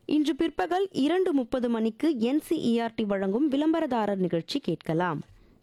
இன்று பிற்பகல் இரண்டு முப்பது மணிக்கு என்சிஇஆர்டி வழங்கும் விளம்பரதாரர் நிகழ்ச்சி கேட்கலாம்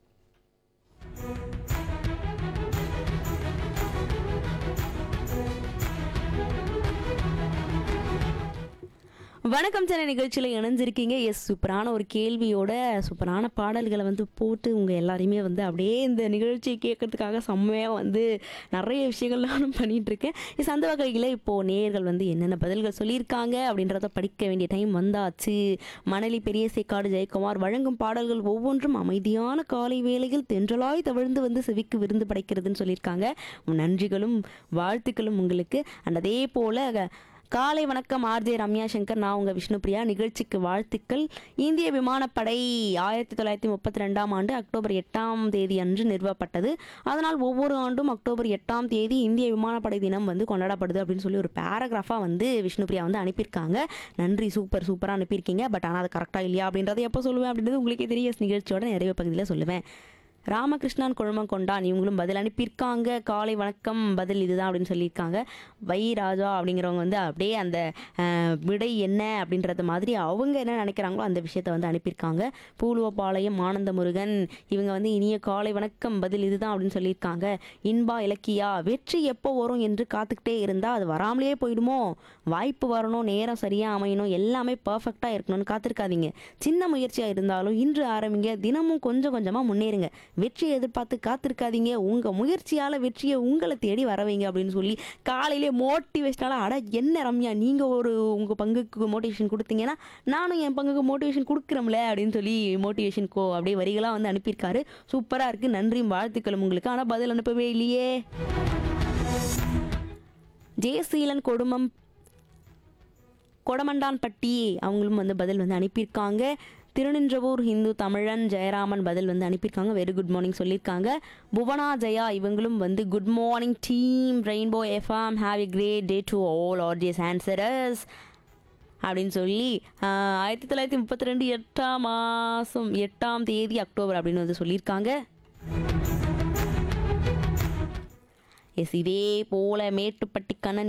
வணக்கம் சென்னை நிகழ்ச்சியில் இணைஞ்சிருக்கீங்க எஸ் சூப்பரான ஒரு கேள்வியோட சூப்பரான பாடல்களை வந்து போட்டு உங்கள் எல்லாரையுமே வந்து அப்படியே இந்த நிகழ்ச்சியை கேட்கறதுக்காக செம்மையாக வந்து நிறைய விஷயங்கள் நானும் பண்ணிட்டு இருக்கேன் இஸ் அந்த வகையில் இப்போது நேயர்கள் வந்து என்னென்ன பதில்கள் சொல்லியிருக்காங்க அப்படின்றத படிக்க வேண்டிய டைம் வந்தாச்சு மணலி பெரிய சேக்காடு ஜெயக்குமார் வழங்கும் பாடல்கள் ஒவ்வொன்றும் அமைதியான காலை வேளையில் தென்றலாய் தவிழ்ந்து வந்து செவிக்கு விருந்து படைக்கிறதுன்னு சொல்லியிருக்காங்க நன்றிகளும் வாழ்த்துக்களும் உங்களுக்கு அண்ட் அதே போல் காலை வணக்கம் ஆர்ஜே ரம்யா சங்கர் நான் உங்கள் விஷ்ணுபிரியா நிகழ்ச்சிக்கு வாழ்த்துக்கள் இந்திய விமானப்படை ஆயிரத்தி தொள்ளாயிரத்தி முப்பத்தி ரெண்டாம் ஆண்டு அக்டோபர் எட்டாம் தேதி அன்று நிறுவப்பட்டது அதனால் ஒவ்வொரு ஆண்டும் அக்டோபர் எட்டாம் தேதி இந்திய விமானப்படை தினம் வந்து கொண்டாடப்படுது அப்படின்னு சொல்லி ஒரு பேராகிராஃபாக வந்து விஷ்ணுபிரியா வந்து அனுப்பியிருக்காங்க நன்றி சூப்பர் சூப்பராக அனுப்பியிருக்கீங்க பட் ஆனால் அது கரெக்டாக இல்லையா அப்படின்றத எப்போ சொல்லுவேன் அப்படின்றது உங்களுக்கே தெரிய நிகழ்ச்சியோட நிறைய பகுதியில் சொல்லுவேன் ராமகிருஷ்ணன் கொழுமங்கொண்டான் இவங்களும் பதில் அனுப்பியிருக்காங்க காலை வணக்கம் பதில் இதுதான் அப்படின்னு சொல்லியிருக்காங்க வை ராஜா அப்படிங்கிறவங்க வந்து அப்படியே அந்த அஹ், விடை என்ன அப்படின்றது மாதிரி அவங்க என்ன நினைக்கிறாங்களோ அந்த விஷயத்த வந்து அனுப்பியிருக்காங்க பூலுவப்பாளையம் ஆனந்த முருகன் இவங்க வந்து இனிய காலை வணக்கம் பதில் இதுதான் அப்படின்னு சொல்லியிருக்காங்க இன்பா இலக்கியா வெற்றி எப்போ வரும் என்று காத்துக்கிட்டே இருந்தால் அது வராமலே போயிடுமோ வாய்ப்பு வரணும் நேரம் சரியாக அமையணும் எல்லாமே பர்ஃபெக்டாக இருக்கணும்னு காத்திருக்காதீங்க சின்ன முயற்சியாக இருந்தாலும் இன்று ஆரம்பிங்க தினமும் கொஞ்சம் கொஞ்சமாக முன்னேறுங்க வெற்றியை எதிர்பார்த்து காத்திருக்காதீங்க உங்கள் முயற்சியால் வெற்றியை உங்களை தேடி வர வைங்க அப்படின்னு சொல்லி காலையிலே மோட்டிவேஷனால அட என்ன ரம்யா நீங்கள் ஒரு உங்கள் பங்குக்கு மோட்டிவேஷன் கொடுத்தீங்கன்னா நானும் என் பங்குக்கு மோட்டிவேஷன் கொடுக்குறோம்ல அப்படின்னு சொல்லி மோட்டிவேஷன் கோ அப்படியே வரிகளாக வந்து அனுப்பியிருக்காரு சூப்பராக இருக்குது நன்றியும் வாழ்த்துக்களும் உங்களுக்கு ஆனால் பதில் அனுப்பவே இல்லையே ஜெயசீலன் கொடுமம் கொடமண்டான்பட்டி அவங்களும் வந்து பதில் வந்து அனுப்பியிருக்காங்க திருநின்றவூர் ஹிந்து தமிழன் ஜெயராமன் பதில் வந்து அனுப்பியிருக்காங்க வெரி குட் மார்னிங் சொல்லியிருக்காங்க புவனா ஜெயா இவங்களும் வந்து good morning team rainbow FM have a great day to all RJs answers அப்படின்னு சொல்லி ஆஹ், ஆயிரத்தி தொள்ளாயிரத்தி முப்பத்தி ரெண்டு எட்டாம் மாதம் எட்டாம் தேதி அக்டோபர் அப்படின்னு வந்து சொல்லியிருக்காங்க எஸ் இதே போல மேட்டுப்பட்டி கண்ணன்